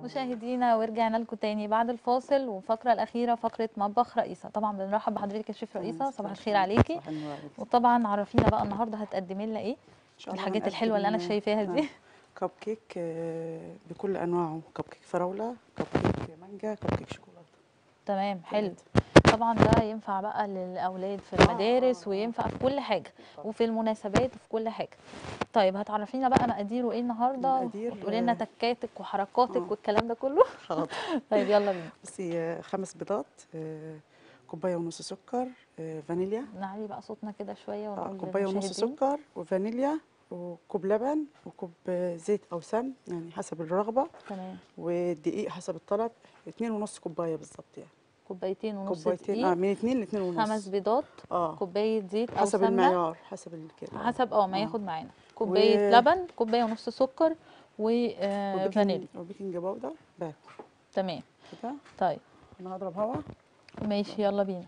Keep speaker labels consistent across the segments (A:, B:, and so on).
A: مشاهدينا ورجعنا لكم تاني بعد الفاصل والفقره الاخيره فقره مطبخ رئيسه طبعا بنرحب بحضرتك يا شيف رئيسه صباح الخير عليكي
B: صباح النور عليكي.
A: وطبعا عرفينا بقى النهارده هتقدمي لنا ايه
B: إن شاء الله
A: الحاجات
B: هنقدم
A: الحلوه اللي انا شايفاها دي
B: كب كيك آه، بكل انواعه كب كيك فراوله كب كيك مانجا كب كيك شوكولاته
A: تمام حلو
B: ثلاثة.
A: طبعا ده ينفع بقى للاولاد في المدارس وينفع في كل حاجه وفي المناسبات وفي كل حاجه طيب هتعرفينا بقى مقاديره ايه النهارده
B: المقادير،
A: وتقولي لنا
B: آه،
A: تكاتك وحركاتك
B: آه.
A: والكلام ده كله
B: حاضر
A: طيب يلا بينا
B: بصي آه، خمس بيضات آه، كوبايه ونص سكر آه، فانيليا
A: نعلي بقى صوتنا كده شويه
B: آه،
A: ونقول
B: كوبايه ونص
A: للمشاهدين.
B: سكر وفانيليا وكوب لبن وكوب آه، زيت او سمن يعني حسب الرغبه
A: تمام
B: والدقيق حسب الطلب اتنين ونص كوبايه بالظبط يعني
A: كوبايتين ونص
B: كوبايتين اه
A: دقيق
B: من اتنين لاتنين ونص
A: خمس بيضات
B: اه
A: كوبايه زيت او
B: حسب
A: سمنه
B: المعيار حسب ال- كده
A: حسب اه ما
B: آه.
A: ياخد معانا كوبايه
B: و-
A: لبن كوبايه ونص سكر وفانيليا
B: وبيكنج وبيكنج باودر باكل
A: تمام
B: كده
A: طيب
B: انا هضرب هوا
A: ماشي يلا بينا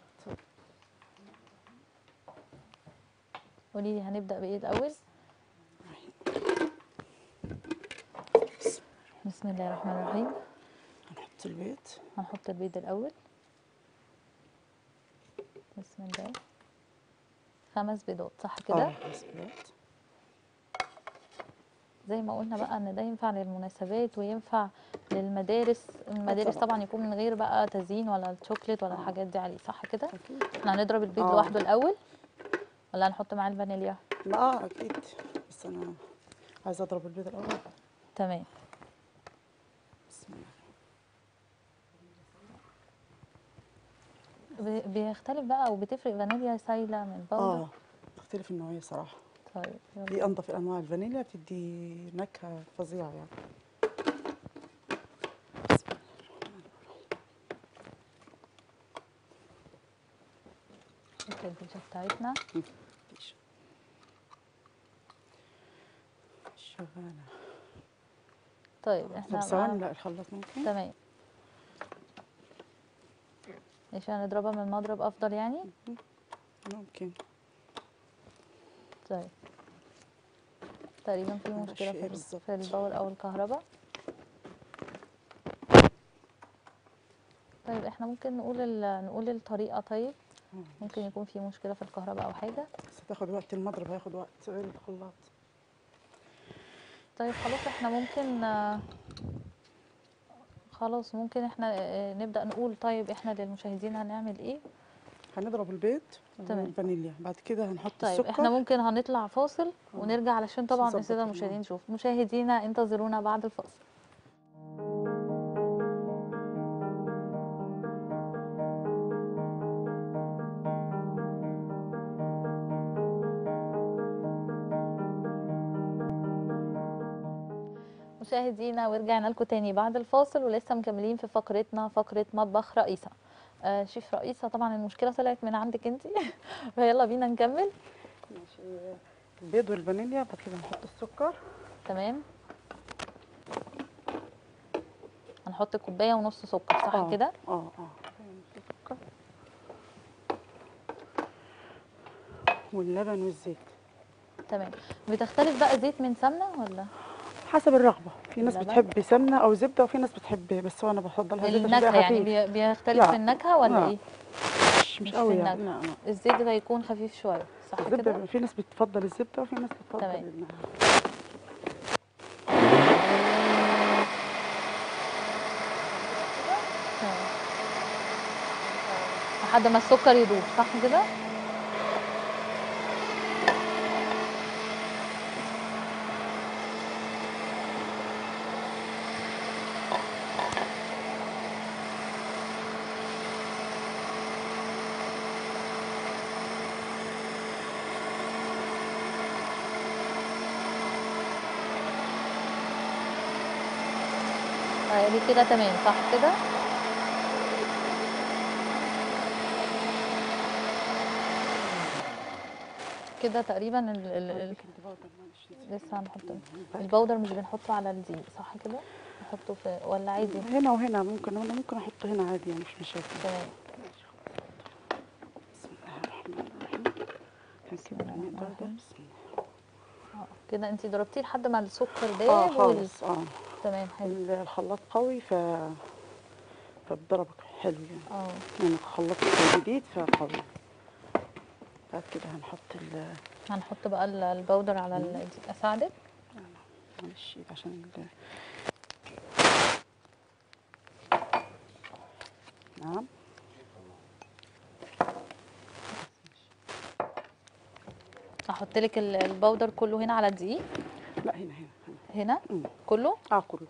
A: قولي لي هنبدا بايه الاول بسم الله الرحمن الرحيم
B: هنحط البيض
A: هنحط البيض الاول بسم الله خمس بيضات صح كده
B: اه خمس بيضات
A: زي ما قلنا بقى ان ده ينفع للمناسبات وينفع للمدارس المدارس
B: طبعا.
A: طبعا يكون من غير بقى تزيين ولا الشوكليت ولا
B: آه.
A: الحاجات دي عليه صح كده
B: اكيد
A: احنا هنضرب البيض
B: آه.
A: لوحده الاول ولا هنحط معاه الفانيليا
B: لا اه اكيد بس انا عايزه اضرب البيض الاول
A: تمام
B: بسم الله
A: بي- بيختلف بقى او بتفرق فانيليا سايله من بودر
B: اه تختلف النوعيه صراحه
A: طيب يلا.
B: دي انضف انواع الفانيليا بتدي نكهه فظيعه يعني بسم الله الرحمن
A: نحط البيتزا بتاعتنا
B: الرحيم مفيش. شغاله
A: طيب احنا
B: طب ثواني
A: بقى
B: لا الخلاط ممكن
A: تمام ماشي هنضربها من المضرب افضل يعني
B: ممكن
A: طيب تقريبا في
B: على
A: مشكله
B: الشيء
A: في ال-
B: بالظبط.
A: في الباور او الكهرباء طيب احنا ممكن نقول ال- نقول الطريقه طيب
B: آه.
A: ممكن يكون في مشكله في الكهرباء او حاجه
B: بس هتاخد وقت المضرب هياخد وقت غير الخلاط
A: طيب خلاص احنا ممكن آه، خلاص ممكن احنا آه، نبدأ نقول طيب احنا للمشاهدين هنعمل ايه
B: هنضرب البيض
A: تمام.
B: والفانيليا بعد كده هنحط
A: طيب
B: السكر
A: احنا ممكن هنطلع فاصل
B: آه.
A: ونرجع علشان طبعا
B: نظبط
A: الساده
B: الأمور.
A: المشاهدين يشوفوا مشاهدينا انتظرونا بعد الفاصل مشاهدينا ورجعنا لكم تاني بعد الفاصل ولسه مكملين في فقرتنا فقرة مطبخ رئيسة آه شيف رئيسة طبعا المشكلة طلعت من عندك انت فيلا بينا نكمل
B: ماشي البيض والفانيليا بعد كده هنحط السكر
A: تمام هنحط كوباية ونص سكر صح
B: آه،
A: كده
B: اه اه السكر واللبن والزيت
A: تمام بتختلف بقى زيت من سمنة ولا
B: حسب الرغبة في ناس
A: اللبن؟
B: بتحب سمنة أو زبدة وفي ناس بتحب بس أنا بفضلها زيت عشان
A: النكهة
B: تبقى
A: يعني
B: خفيف
A: بي- بيختلف في
B: لا.
A: النكهة ولا
B: لا.
A: ايه
B: مش
A: مش
B: مش
A: في
B: قوي يعني
A: النكهة.
B: لا لا
A: الزيت ده هيكون خفيف شوية صح
B: الزبدة
A: كده
B: في ناس بتفضل الزبدة وفي ناس بتفضل
A: تمام.
B: ال-
A: تمام. لحد ما السكر يدوب صح كده دي كده تمام صح كده كده تقريبا ال ال ال
B: البيكنج باودر معلش نسيت.
A: لسه هنحط البودر مش بنحطه على الدقيق صح كده نحطه في ولا عادي
B: هنا وهنا ممكن انا ممكن احطه هنا عادي يعني مش مشاكل
A: تمام
B: بسم الله الرحمن الرحيم هنكب
A: الله
B: المقدار ده
A: الرحمن
B: بسم الله
A: اه كده انت ضربتيه لحد ما السكر
B: اه
A: داب وال...
B: خالص اه
A: تمام حلو
B: الخلاط قوي ف فبضرب حلو يعني
A: اه
B: يعني خلاط جديد فقوي بعد كده هنحط ال
A: هنحط بقى ال- البودر على ال- دي اساعدك
B: معلش عشان ال نعم
A: احط لك ال- البودر كله هنا على الدقيق
B: لا هنا هنا هنا
A: هنا
B: مم.
A: كله
B: اه كله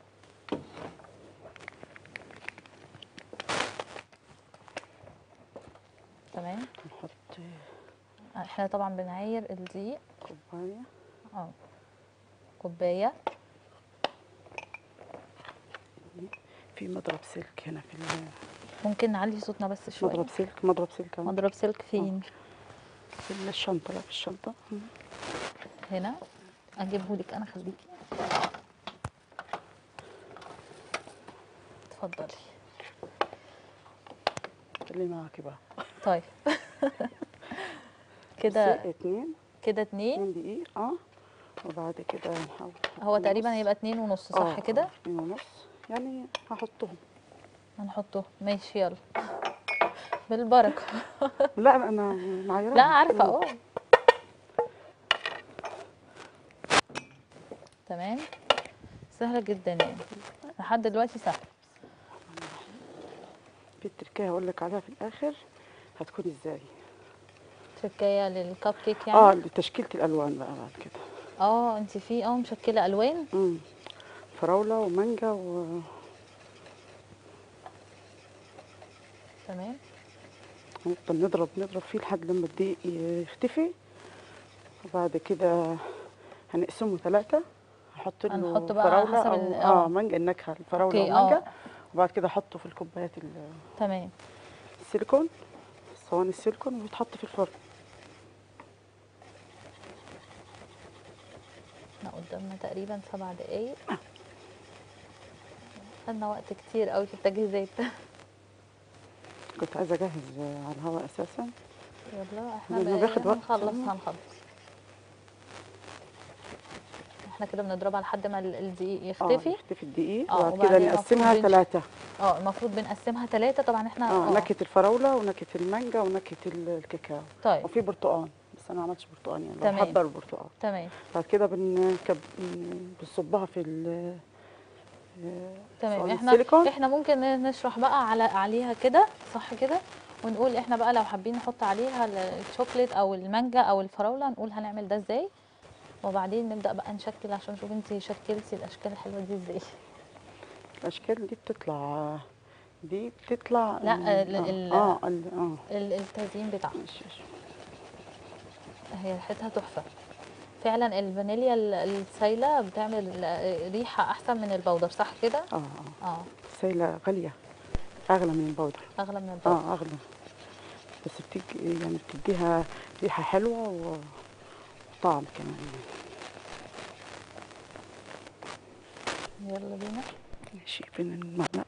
A: تمام
B: نحط
A: احنا طبعا بنعاير الدقيق
B: كوبايه
A: اه كوبايه
B: في مضرب سلك هنا في ال-
A: ممكن نعلي صوتنا بس شويه
B: مضرب سلك مضرب سلك أهو.
A: مضرب سلك فين
B: في الشنطه لا في الشنطه مم.
A: هنا اجيبه لك انا خليكي اتفضلي
B: اللي معاكي بقى
A: طيب كده
B: بصي، اتنين
A: كده اتنين
B: اتنين دقيق اه وبعد كده نحاول نحط
A: هو تقريبا
B: نص.
A: هيبقى اتنين ونص صح
B: آه،
A: كده
B: آه، اتنين ونص يعني هحطهم
A: هنحطه ماشي يلا بالبركه
B: لا لا انا معاييرها
A: لا عارفه اه تمام سهله جدا يعني لحد دلوقتي سهل
B: في التركية هقول لك عليها في الاخر هتكون ازاي
A: تركية للكب كيك يعني
B: اه لتشكيلة الالوان بقى بعد كده
A: اه انت في اه مشكله الوان
B: امم فراولة ومانجا و
A: تمام
B: نفضل نضرب نضرب فيه لحد لما الدقيق يختفي وبعد كده هنقسمه ثلاثة هحط له
A: هنحط بقى
B: فراولة
A: حسب
B: أو
A: ال-
B: اه
A: آه.
B: مانجا النكهة الفراولة
A: أوكي،
B: والمانجا
A: آه.
B: وبعد كده احطه في الكوبايات ال-
A: تمام
B: السيليكون صواني السيليكون ويتحط في الفرن
A: احنا قدامنا تقريبا سبع دقايق خدنا وقت كتير قوي في التجهيزات
B: كنت عايزة اجهز على الهواء اساسا
A: يلا احنا
B: لأنه
A: بقى
B: بياخد وقت.
A: هنخلص هنخلص احنا كده بنضربها لحد ما ال- الدقيق
B: اه
A: يختفي
B: يختفي الدقيق
A: آه،
B: وبعد كده
A: وبعدين
B: نقسمها
A: المفروض
B: ثلاثة
A: اه المفروض بنقسمها ثلاثة طبعا احنا
B: اه نكهة الفراولة ونكهة المانجا ونكهة ال- الكاكاو
A: طيب
B: وفي برتقال بس انا ما عملتش برتقال يعني
A: تمام.
B: بحضر البرتقال
A: تمام
B: بعد كده بنكب بنصبها في ال
A: تمام
B: صواني
A: احنا
B: السيليكون.
A: احنا ممكن نشرح بقى على عليها كده صح كده ونقول احنا بقى لو حابين نحط عليها ال- الشوكليت او المانجا او الفراوله نقول هنعمل ده ازاي وبعدين نبدا بقى نشكل عشان نشوف انت شكلتي الاشكال الحلوه دي ازاي
B: الاشكال دي بتطلع دي بتطلع
A: لا،
B: ال-
A: ال- ال-
B: اه اه ال- اه
A: ال- التزيين بتاعها
B: ماشي، ماشي.
A: هي ريحتها تحفه فعلا الفانيليا ال- السايله بتعمل ريحه احسن من البودر صح كده
B: اه اه
A: اه
B: سايلة غالية اغلى من البودر
A: اغلى من البودر
B: اه اغلى بس بتيجي يعني بتديها ريحة حلوة وطعم كمان
A: يلا بينا
B: ماشي فين المعلقة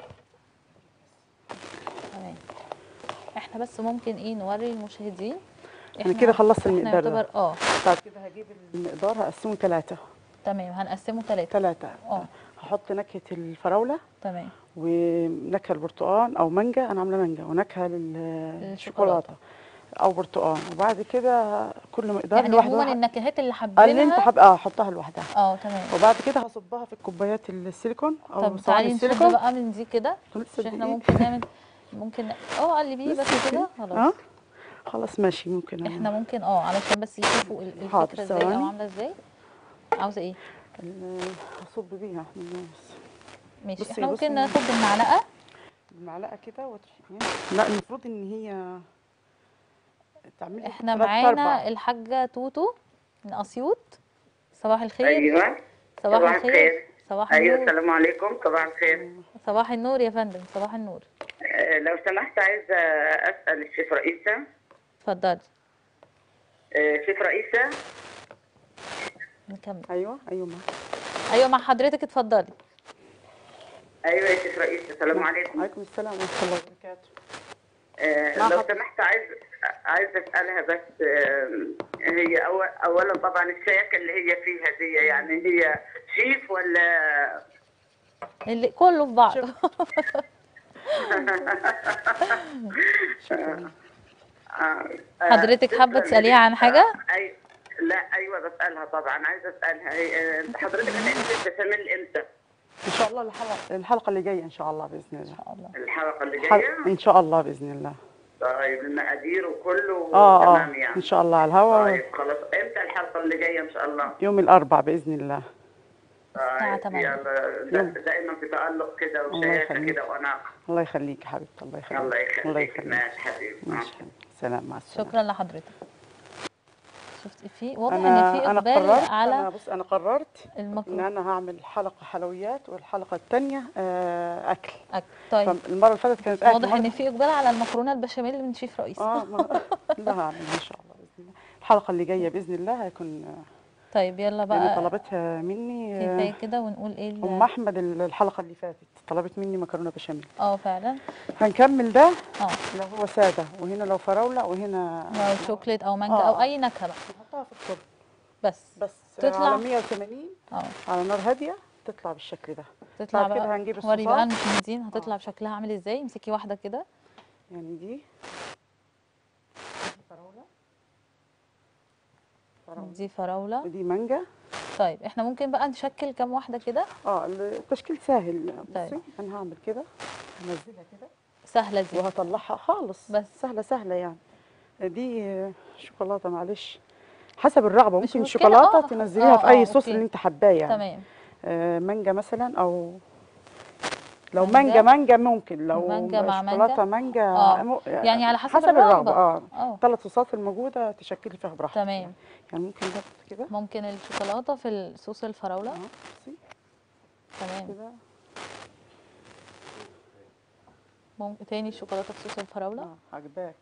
A: تمام احنا بس ممكن ايه نوري المشاهدين
B: انا كده خلصت
A: احنا
B: المقدار ده
A: يعتبر اه
B: بعد كده هجيب المقدار هقسمه ثلاثة
A: تمام هنقسمه ثلاثة
B: ثلاثة
A: اه
B: هحط نكهة الفراولة
A: تمام
B: ونكهة البرتقال أو مانجا أنا عاملة مانجا ونكهة للشوكولاتة أو برتقال وبعد كده كل مقدار
A: يعني
B: لوحده
A: عموما
B: واحد.
A: النكهات اللي
B: اللي أنت
A: حابينها
B: حاب اه أحطها لوحدها
A: اه تمام
B: وبعد كده هصبها في الكوبايات السيليكون أو
A: طب
B: صواني
A: تعالي نشد
B: السيليكون
A: بقى من دي كده
B: لسه
A: مش احنا
B: دقيق.
A: ممكن نعمل ممكن اه قلبيه بس
B: لسه
A: كده
B: اه
A: خلاص
B: خلاص ماشي ممكن
A: احنا ممكن اه علشان بس يشوفوا ال-
B: حاضر،
A: الفكرة ازاي او
B: ثواني.
A: عاملة ازاي عاوزة ايه
B: ال- هصب بيها احنا بس
A: ماشي
B: بصي-
A: احنا ممكن
B: بصي.
A: ناخد بالمعلقة
B: المعلقة كده وتحطيها لا المفروض إن هي تعملي
A: احنا
B: تلات
A: معانا
B: أرباع.
A: الحاجة توتو من اسيوط صباح الخير
C: ايوه
A: صباح
C: صباح
A: الخير
C: الخير.
A: صباح
C: ايوه
A: النور
C: السلام عليكم صباح الخير
A: صباح النور يا فندم صباح النور
C: آه، لو سمحت عايزه اسال الشيف رئيسه
A: اتفضلي
C: آه، شيف رئيسه
A: نكمل
B: أيوه أيوه معاك
A: ايوه مع حضرتك اتفضلي
C: ايوه يا شيف رئيسه السلام عليكم
B: وعليكم السلام ورحمة الله وبركاته
C: آه،
B: مع
C: لو
B: حضرتك.
C: سمحت عايز عايزه اسالها بس آه، هي أول اولا طبعا الشياكه اللي هي فيها دي يعني هي شيف ولا
A: اللي كله في بعض
B: شكرا
C: آه،
A: حضرتك حابة تسأليها عن حاجة؟
C: أي لا ايوه بسالها طبعا عايزه اسالها هي- آه، حضرتك هتعملي البشاميل امتى؟
B: ان شاء الله الحلقه الحلقه اللي جايه ان شاء الله باذن الله
A: ان شاء الله
C: الحلقه اللي
B: الحلقة
C: جايه؟
B: ان شاء الله باذن الله
C: طيب المقادير وكله
B: اه اه
C: تمام يعني
B: ان شاء الله على الهوا
C: طيب خلاص امتى الحلقه اللي جايه ان شاء الله؟
B: يوم الاربع باذن الله
A: الساعة
C: طيب
A: 8.
C: يلا دا- دائما في تالق كده
B: الله
C: وشياكه
B: يخليك.
C: كده وانا
B: الله يخليك يا حبيبتي الله يخليك
C: الله
B: الله
C: يخليك
B: يخليك
C: ماشي حبيبي
B: ماشي سلام مع السلامه
A: شكرا لحضرتك شفتي في واضح ان
B: انا
A: في
B: انا
A: اقبال
B: قررت
A: على
B: انا بص انا قررت ان
A: المكرونه
B: انا هعمل حلقه حلويات والحلقه الثانيه اكل
A: أك- طيب
B: فالمره اللي فاتت كانت اكل
A: واضح ان
B: مرة-
A: في اقبال على المكرونه البشاميل من شيف رئيس
B: اه ما- لا هعملها ان شاء الله باذن الله الحلقه اللي جايه باذن الله هيكون
A: طيب يلا
B: يعني
A: بقى
B: طلبتها مني آه،
A: كفايه كده ونقول ايه ال-
B: ام احمد ال- الحلقه اللي فاتت طلبت مني مكرونه بشاميل
A: اه فعلا
B: هنكمل ده
A: اه
B: لو هو ساده وهنا لو فراوله وهنا
A: لو شوكليت او مانجا
B: آه.
A: او اي نكهه بقى
B: نحطها في الفرن
A: بس
B: بس
A: تطلع-
B: على 180
A: اه
B: على نار هاديه تطلع بالشكل ده
A: تطلع
B: بعد كده
A: بقى
B: هنجيب
A: وري بقى
B: الصوصات
A: المشاهدين هتطلع بشكلها عامل ازاي امسكي واحده كده
B: يعني دي فراوله فراوله
A: دي فراوله
B: ودي مانجا
A: طيب احنا ممكن بقى نشكل كام واحده كده
B: اه التشكيل سهل
A: طيب.
B: بصي انا هعمل كده هنزلها كده
A: سهله دي
B: وهطلعها خالص
A: بس.
B: سهله سهله يعني دي آه، شوكولاته معلش حسب الرغبه
A: مش
B: ممكن
A: مشكلة،
B: الشوكولاته
A: آه.
B: تنزليها
A: آه،
B: في اي
A: آه،
B: صوص
A: أوكي.
B: اللي انت حباه يعني
A: تمام
B: آه مانجا مثلا او لو
A: مانجا.
B: مانجا مانجا ممكن لو
A: مانجا مع
B: شوكولاته مانجا,
A: آه.
B: مو-
A: يعني على حسب
B: حسب
A: الرغبة.
B: اه
A: اه
B: ثلاث صوصات الموجوده تشكلي فيها براحتك
A: تمام
B: يعني, يعني ممكن ده كده
A: ممكن الشوكولاته في الصوص الفراوله
B: اه بصي
A: تمام
B: كده
A: ممكن تاني الشوكولاته في صوص الفراوله
B: اه عجباك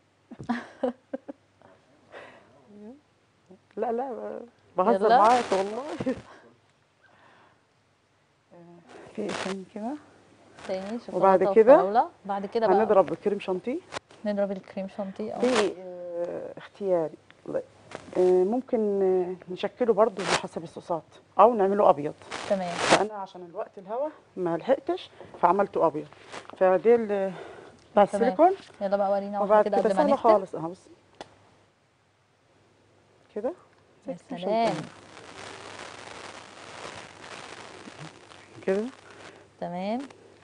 B: لا لا بهزر
A: يلا.
B: معاك والله آه، في إيه تاني كده
A: تاني شوكولاته
B: وبعد كده
A: وفراوله بعد كده بقى
B: هنضرب الكريم شانتيه
A: نضرب الكريم شانتيه اه
B: في آه، اختياري لا، آه، ممكن آه، نشكله برضو بحسب الصوصات او نعمله ابيض
A: تمام
B: فانا عشان الوقت الهوا ما لحقتش فعملته ابيض فدي ال- بتاع
A: تمام.
B: السيليكون
A: يلا بقى ورينا واحده
B: وبعد
A: كده
B: كده
A: قبل ما
B: سهله
A: نختم
B: خالص اهو بصي كده زي
A: يا
B: الكريم
A: سلام
B: شانتيه. كده
A: تمام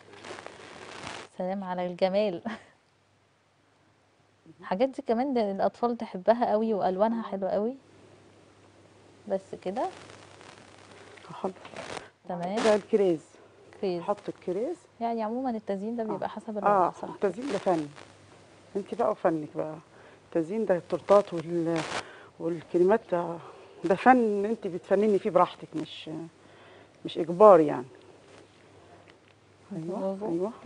A: سلام على الجمال الحاجات دي كمان ده الاطفال تحبها قوي والوانها حلوه قوي بس كده
B: هحط
A: تمام
B: ده الكريز
A: كريز
B: حط الكريز
A: يعني عموما التزيين ده بيبقى حسب
B: اه
A: الرغبه صح
B: التزيين ده فن انت بقى وفنك بقى التزيين ده التورتات وال والكريمات ده, ده فن انت بتفنني فيه براحتك مش مش اجبار يعني ايوه
A: برافو.
B: ايوه أيوة.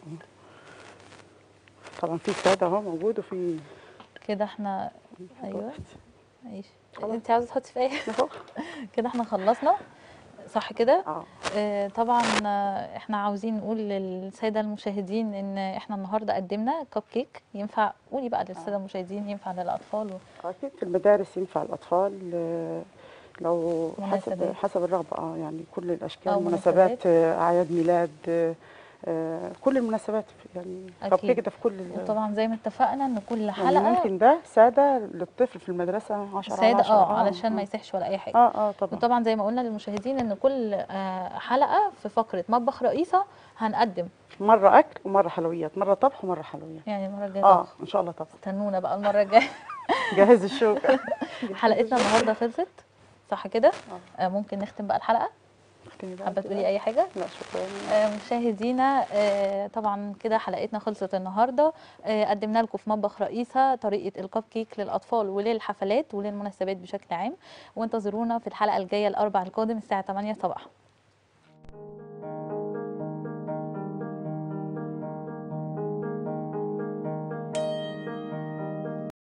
B: طبعا في ساده اهو موجود وفي
A: كده احنا ايوه
B: واحد.
A: ماشي
B: خلاص.
A: انت عاوزه تحطي في ايه
B: اهو
A: كده احنا خلصنا صح كده
B: اه
A: آه، طبعا آه، احنا عاوزين نقول للساده المشاهدين ان احنا النهارده قدمنا كب كيك ينفع قولي بقى للساده المشاهدين ينفع للاطفال و...
B: اكيد في المدارس ينفع الاطفال آه، لو حسب
A: مناسبات.
B: حسب الرغبه اه يعني كل الاشكال
A: أو
B: مناسبات
A: مناسبات.
B: آه، اعياد ميلاد آه، آه، كل المناسبات يعني كب
A: أكيد.
B: كيك ده في كل ال-
A: وطبعا زي ما اتفقنا ان كل
B: يعني
A: حلقه
B: ممكن ده ساده للطفل في المدرسه 10 على
A: ساده
B: 10
A: اه علشان ما
B: آه.
A: يسحش ولا اي حاجه
B: اه اه طبعا
A: وطبعا زي ما قلنا للمشاهدين ان كل آه، حلقه في فقره مطبخ رئيسه هنقدم
B: مره اكل ومره حلويات مره طبخ ومره حلويات
A: يعني المره الجايه
B: اه
A: طبخ.
B: ان شاء الله طبخ
A: استنونا بقى المره الجايه
B: جهز الشوكه
A: حلقتنا النهارده خلصت صح كده
B: آه.
A: آه، ممكن نختم بقى الحلقه
B: اختني بقى
A: حابه
B: كده.
A: تقولي اي حاجه
B: لا شكرا
A: آه، مشاهدينا آه، طبعا كده حلقتنا خلصت النهارده آه، قدمنا لكم في مطبخ رئيسه طريقه الكب كيك للاطفال وللحفلات وللمناسبات بشكل عام وانتظرونا في الحلقه الجايه الاربع القادم الساعه 8 صباحا